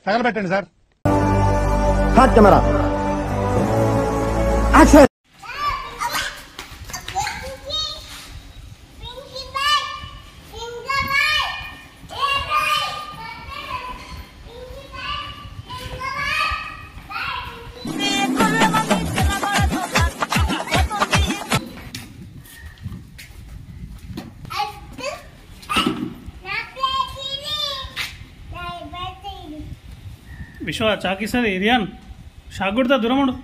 తగలబెట్టండి sir hot camera action Vishwa చాకిస్తుంది rayon shock కొడతా దూరం ఉండు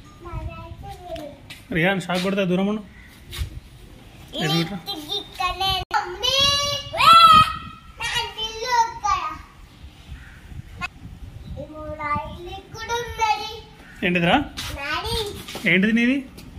రియాన్ షాక్ కొడతా దూరం ఉండు ఎదుగుట్రా ఏంటిదిరా ఏంటిది నీది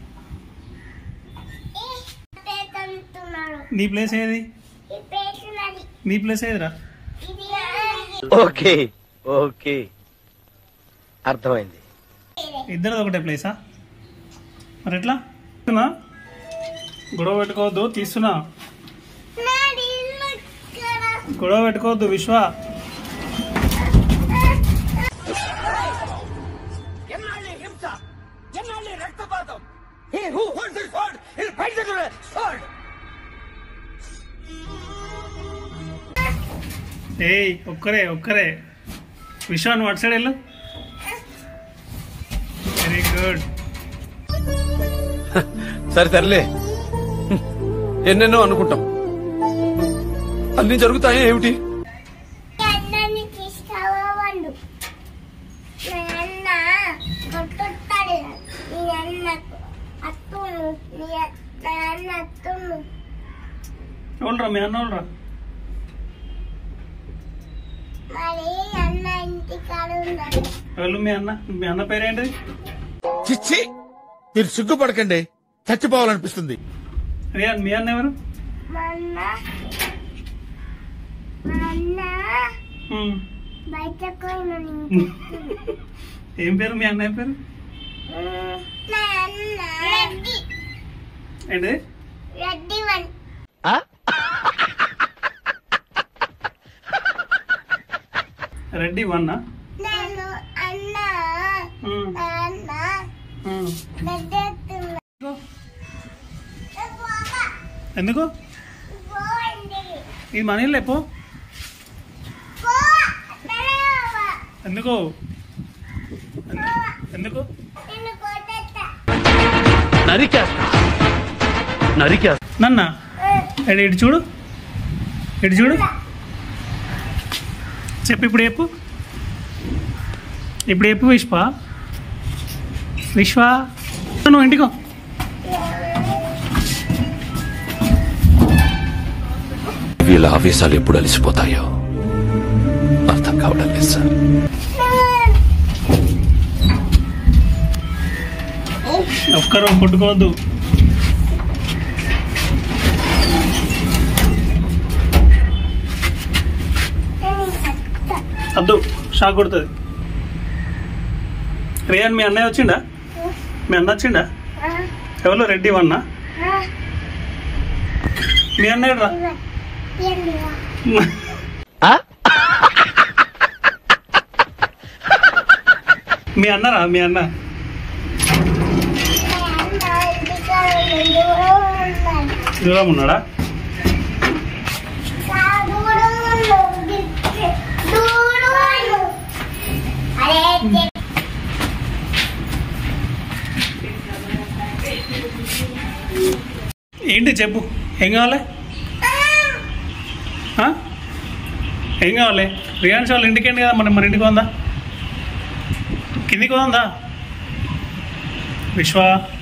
నీ ప్లేస్ ఏది నీ ప్లేస్ ఏదిరా ఓకే ఓకే అర్థమైంది ఇద్దరిది ఒకటే ప్లేసా మరి ఎట్లా తీస్తున్నా? గొడవ పెట్టుకోవద్దు తీస్తున్నా గొడవ పెట్టుకోవద్దు విశ్వ ఏయ్ ఒక్కరే ఒక్కరే విశ్వ నువ్వు అటు సైడ్ వెళ్ళు వెరీ గుడ్ సరే తరలే ఎన్నెన్నో అనుకుంటాం అన్ని జరుగుతాయా ఏమిటి అందరినీ తీసుకురావండు మా అన్న కొట్టుతాడు నీ అన్నకు అత్తును నీ నా అన్న అత్తును ఎవరురా మీ అన్న ఎవరురా మరి అన్న ఇంటికాడ ఉన్నాడు ఎవరు మీ అన్న మీ అన్న పేరేంటిది చిచ్చి మీరు సిగ్గుపడకండి చచ్చిపోవాలనిపిస్తుంది రియాన్ మీ అన్న ఎవరు మా అన్న మా అన్న హ్మ్. బయటకు పోయినాడు ఏం పేరు మీ అన్న ఏం పేరు నా అన్న రెడ్డి ఏంటిది రెడ్డి వన్ రెడ్డి వన్ నేను అన్న నా అన్న రెడ్డి ఎత్తున్నా ఎందుకు పోండి ఈ మనీ లేపో పో తెలవా ఎందుకు ఎందు- ఎందుకు నిన్ను కొట్టేస్తా నరికేస్తా నరికేస్తా నన్న ఎడు ఇటు చూడు ఇటు చూడు చెప్పు ఇప్పుడు చెప్పు ఇప్పుడు చెప్పు విశ్వ విశ్వ నువ్వు ఇంటికో వీళ్ళ ఆవేశాలు ఎప్పుడు అలిసిపోతాయో అర్థం కావడం లేదు సార్ ఒక్కరు కొట్టుకోవద్దు అద్దు షాక్ కొడుతుంది రియాన్ మీ అన్నయ్య వచ్చిండా మీ అన్న వచ్చిండా ఎవరు రెడ్డి వన్నా మీ అన్నయ్య రా మీ అన్నరా మీ అన్న దూరం ఉన్నాడా అరే ఏంటి చెప్పు ఏం కావాలి ఆ? ఏం కావాలి రియాన్స్ వాళ్ళ ఇంటికి ఏంటి కదా మన మన ఇంటికి ఉందా కిందికి ఉందా విశ్వ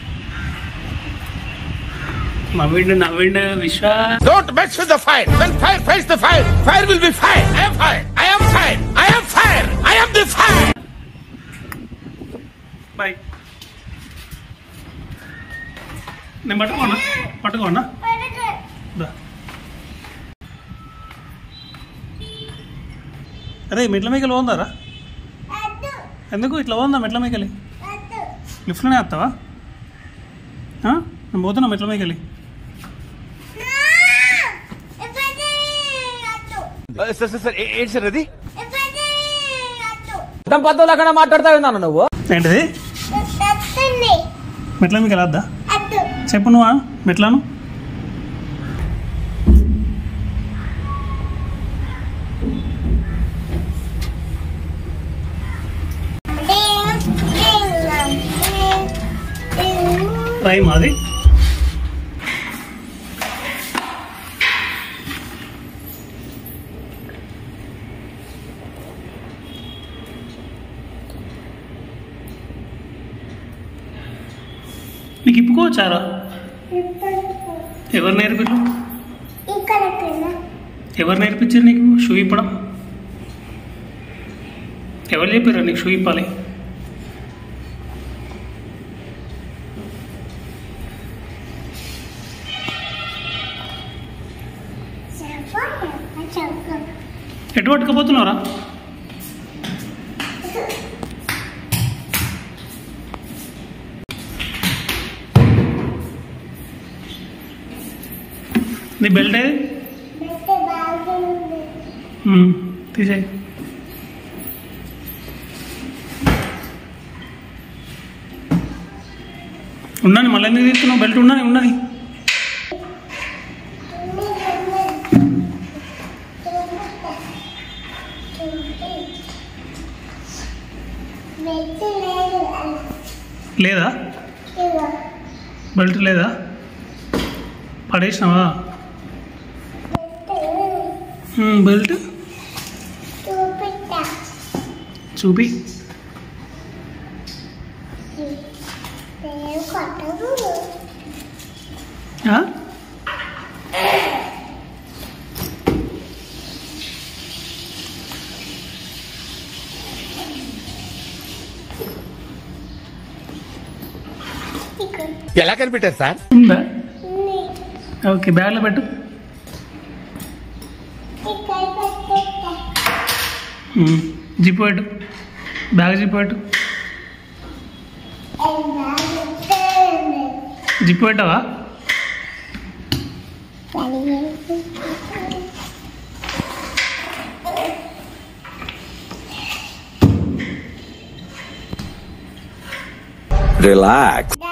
నవ్విండు నవ్విండు Vishwa don't mess with the fire when fire faces the fire fire will be fire I am fire I am fire I am fire I am the fire boy నేను పట్టుకోనా పట్టుకోనా దా. అరే మెట్ల మేకలు పోందారా ఎందుకు ఇట్లా పోందా మెట్ల మేకలి లిఫ్ట్లోనే వస్తావా ఆ? నేను పోతున్నా మెట్ల మేకలి సార్ సార్ సార్ ఏంటి సార్ అది ఏంటిది వస్తుంది మెట్ల మీకు వెళ్ళొద్దా అద్దు చెప్పు నువ్వు మెట్లను రైమ్ అది నీకు ఇప్పుకోవచ్చారా ఎవరు నేర్పిరు ఇక్కడ పిల్ల ఎవరు నేర్పించారు నీకు షూ ఇప్పడం ఎవరు చెప్పారు నీకు షూ ఇప్పాలి చెప్పు ఎటు పట్టుకపోతున్నారా నీ బెల్ట్ ఏది బెట్ట బాగుంది మ్మ్, తీసేయి ఉండని మళ్ళీ ఎందుకు తీసుకున్నావు బెల్ట్ ఉండని ఉండని బెట్ట లేదు లేదా ఇదిగో బెల్ట్ లేదా పడేసినావా మ్మ్, బెల్ట్ చూపిస్తా చూపి నేను కొట్టదు ఆ? ఇక్కడ ఎలా కనిపెట్టారు సార్ ఉందా ఉంది ఓకే బ్యాగ్లో పెట్టు ఇక్కడ పెట్టేస్తా మ్మ్, జిప్ పెట్టు బ్యాగ్ జిప్ పెట్టు జిప్ పెట్టావా Relax.